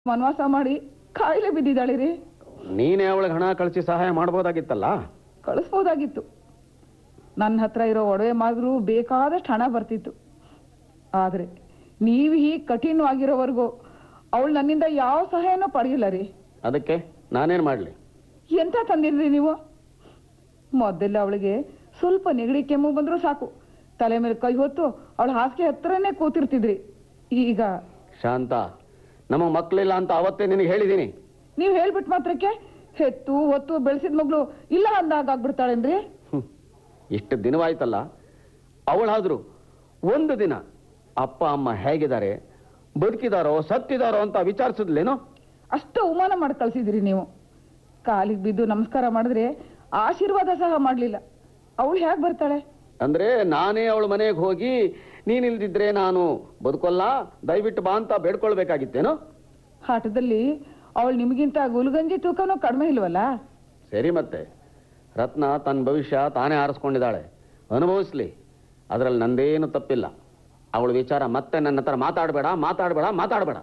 ವನವಾಸ ಮಾಡಿ ಕಾಯಿಲೆ ಬಿದ್ದಿದ್ದಾಳೆ ರೀ ನೀನೇ ಅವಳಿಗೆ ಹಣ ಕಳಿಸಿ ಸಹಾಯ ಮಾಡ್ಬೋದಾಗಿತ್ತಲ್ಲ ಕಳಿಸ್ಬೋದಾಗಿತ್ತು ನನ್ನ ಹತ್ರ ಇರೋ ಒಡವೆ ಮಾದ್ರು ಬೇಕಾದಷ್ಟು ಹಣ ಬರ್ತಿತ್ತು ಆದರೆ ನೀವು ಹೀಗೆ ಕಠಿಣವಾಗಿರೋವರೆಗೂ ಅವಳು ನನ್ನಿಂದ ಯಾವ ಸಹಾಯನೂ ಪಡೆಯಿಲ್ಲ ರೀ ಅದಕ್ಕೆ ನಾನೇನು ಮಾಡಲಿ ಎಂತ ತಂದಿದ್ರಿ ನೀವು ಮೊದಲೆಲ್ಲ ಅವಳಿಗೆ ಸ್ವಲ್ಪ ನೆಗಡಿ ಕೆಮ್ಮು ಬಂದರೂ ಸಾಕು ತಲೆ ಮೇಲೆ ಕೈ ಹೊತ್ತು ಅವಳ ಹಾಸಿಗೆ ಹತ್ರನೇ ಕೂತಿರ್ತಿದ್ರಿ ಈಗ ಶಾಂತ ನಮ್ಮ ಮಕ್ಕಳಿಲ್ಲ ಅಂತ ಅವತ್ತೇ ನಿನಗೆ ಹೇಳಿದ್ದೀನಿ ನೀವು ಹೇಳ್ಬಿಟ್ಟು ಮಾತ್ರಕ್ಕೆ ಹೆತ್ತು ಹೊತ್ತು ಬೆಳೆಸಿದ ಮಗಳು ಇಲ್ಲ ಅಂದಾಗ ಆಗ್ಬಿಡ್ತಾಳೇನ್ರಿ ಹ್ಮ್. ಇಷ್ಟು ದಿನವಾಯ್ತಲ್ಲ ಅವಳಾದ್ರು ಒಂದು ದಿನ ಅಪ್ಪ ಅಮ್ಮ ಹೇಗಿದ್ದಾರೆ ಬದುಕಿದಾರೋ ಸತ್ತಿದಾರೋ ಅಂತ ವಿಚಾರಿಸಿದ್ಲೇನೋ ಅಷ್ಟು ಅವಮಾನ ಮಾಡಿ ಕಳ್ಸಿದ್ರಿ ನೀವು ಕಾಲಿಗೆ ಬಿದ್ದು ನಮಸ್ಕಾರ ಮಾಡಿದ್ರೆ ಆಶೀರ್ವಾದ ಸಹ ಮಾಡಲಿಲ್ಲ ಅವಳು ಹೇಗೆ ಬರ್ತಾಳೆ ಅಂದ್ರೆ ನಾನೇ ಅವಳ ಮನೆಗೆ ಹೋಗಿ ನೀನಿಲ್ದಿದ್ರೆ ನಾನು ಬದುಕೊಲ್ಲ ದಯವಿಟ್ಟು ಬಾ ಅಂತ ಬೇಡ್ಕೊಳ್ಬೇಕಾಗಿತ್ತೇನೋ ಆಟದಲ್ಲಿ ಅವಳು ನಿಮಗಿಂತ ಗುಲ್ಗಂಜಿ ತೂಕನೂ ಕಡಿಮೆ ಇಲ್ವಲ್ಲ ಸರಿ ಮತ್ತೆ ರತ್ನ ತನ್ನ ಭವಿಷ್ಯ ತಾನೇ ಆರಿಸ್ಕೊಂಡಿದ್ದಾಳೆ ಅನುಭವಿಸ್ಲಿ ಅದರಲ್ಲಿ ನಂದೇನು ತಪ್ಪಿಲ್ಲ ಅವಳ ವಿಚಾರ ಮತ್ತೆ ನನ್ನ ಹತ್ರ ಮಾತಾಡಬೇಡ ಮಾತಾಡಬೇಡ ಮಾತಾಡಬೇಡ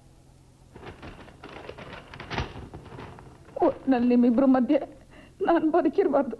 ನಲ್ಲಿ ನಿಮ್ಮಿಬ್ರು ಮಧ್ಯೆ ನಾನು ಬದುಕಿರ್ಬಾರ್ದು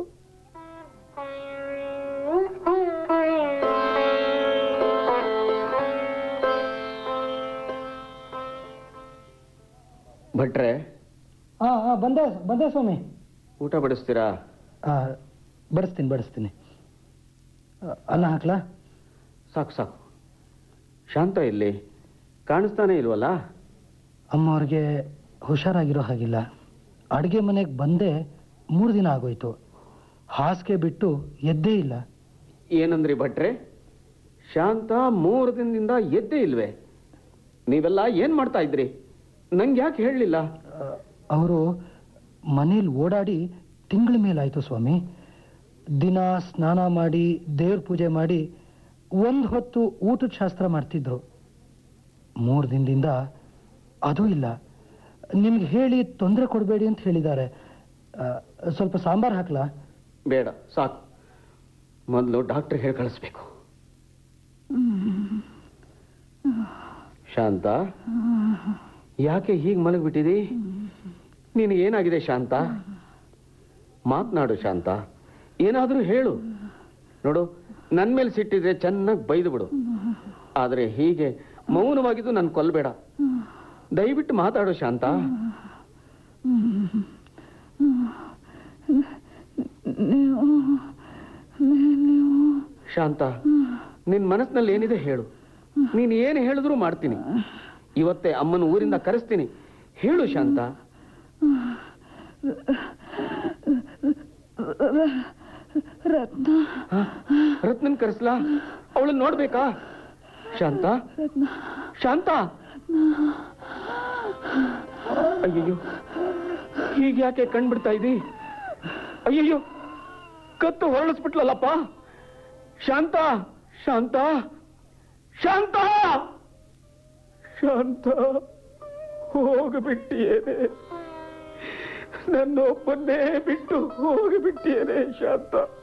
ಭಟ್ರೆ ಹಾಂ ಹಾಂ ಬಂದೆ ಬಂದೆ ಸ್ವಾಮಿ ಊಟ ಬಡಿಸ್ತೀರಾ ಆ, ಬಡಿಸ್ತೀನಿ ಬಡಿಸ್ತೀನಿ ಆ, ಅನ್ನ ಹಾಕ್ಲಾ ಸಾಕು ಸಾಕು ಶಾಂತ ಇಲ್ಲಿ ಕಾಣಿಸ್ತಾನೆ ಇಲ್ವಲ್ಲ ಅಮ್ಮ ಅವ್ರಿಗೆ ಹುಷಾರಾಗಿರೋ ಹಾಗಿಲ್ಲ ಅಡುಗೆ ಮನೆಗೆ ಬಂದೆ ಮೂರು ದಿನ ಆಗೋಯ್ತು ಹಾಸಿಗೆ ಬಿಟ್ಟು ಎದ್ದೇ ಇಲ್ಲ ಏನಂದ್ರಿ ಭಟ್ರೆ ಶಾಂತ ಮೂರು ದಿನದಿಂದ ಎದ್ದೇ ಇಲ್ವೇ ನೀವೆಲ್ಲ ಏನ್ ಮಾಡ್ತಾ ಇದ್ರಿ ನಂಗೆ ಯಾಕೆ ಹೇಳಲಿಲ್ಲ ಅವರು ಮನೇಲಿ ಓಡಾಡಿ ತಿಂಗಳ ಮೇಲಾಯಿತು ಸ್ವಾಮಿ ದಿನ ಸ್ನಾನ ಮಾಡಿ ದೇವ್ರ ಪೂಜೆ ಮಾಡಿ ಒಂದು ಹೊತ್ತು ಊಟದ ಶಾಸ್ತ್ರ ಮಾಡ್ತಿದ್ರು ಮೂರು ದಿನದಿಂದ ಅದೂ ಇಲ್ಲ ನಿಮ್ಗೆ ಹೇಳಿ ತೊಂದರೆ ಕೊಡಬೇಡಿ ಅಂತ ಹೇಳಿದ್ದಾರೆ ಆ, ಸ್ವಲ್ಪ ಸಾಂಬಾರು ಹಾಕ್ಲಾ ಬೇಡ ಸಾಕು ಮೊದಲು ಡಾಕ್ಟರ್ ಹೇಳಿ ಕಳಿಸ್ಬೇಕು ಶಾಂತ ಯಾಕೆ ಹೀಗೆ ಮಲಗ್ಬಿಟ್ಟಿದಿ ನೀನು ಏನಾಗಿದೆ ಶಾಂತ ಮಾತನಾಡು ಶಾಂತ ಏನಾದರೂ ಹೇಳು ನೋಡು ನನ್ನ ಮೇಲೆ ಸಿಟ್ಟಿದ್ರೆ ಚೆನ್ನಾಗಿ ಬೈದು ಬಿಡು ಆದರೆ ಹೀಗೆ ಮೌನವಾಗಿದ್ದು ನನ್ನ ಕೊಲ್ಬೇಡ ದಯವಿಟ್ಟು ಮಾತಾಡು ಶಾಂತ ನೀವು ನೀವು ಶಾಂತ ನಿನ್ ಮನಸ್ಸಿನಲ್ಲಿ ಏನಿದೆ ಹೇಳು ನೀನು ಏನು ಹೇಳಿದ್ರು ಮಾಡ್ತೀನಿ ಇವತ್ತೇ ಅಮ್ಮನ ಊರಿಂದ ಕರೆಸ್ತೀನಿ ಹೇಳು ಶಾಂತ ರತ್ನ ಹ? ರತ್ನನ್ ಕರೆಸ್ಲಾ ಅವಳನ್ನ ನೋಡ್ಬೇಕಾ ಶಾಂತ ಶಾಂತ ಅಯ್ಯಯ್ಯೋ ಹೀಗೆ ಯಾಕೆ ಕಣ್ಬಿಡ್ತಾ ಇದ್ದಿ ಅಯ್ಯಯ್ಯೋ ಕತ್ತು ಹೊರಳಿಸ್ಬಿಟ್ಲಲ್ಲಪ್ಪ ಶಾಂತ ಶಾಂತ ಶಾಂತ ಶಾಂತ ಹೋಗ್ಬಿಟ್ಟಿಯೇನೆ ನನ್ನೊಬ್ಬನ್ನೇ ಬಿಟ್ಟು ಹೋಗಿಬಿಟ್ಟಿಯೇನೆ ಶಾಂತ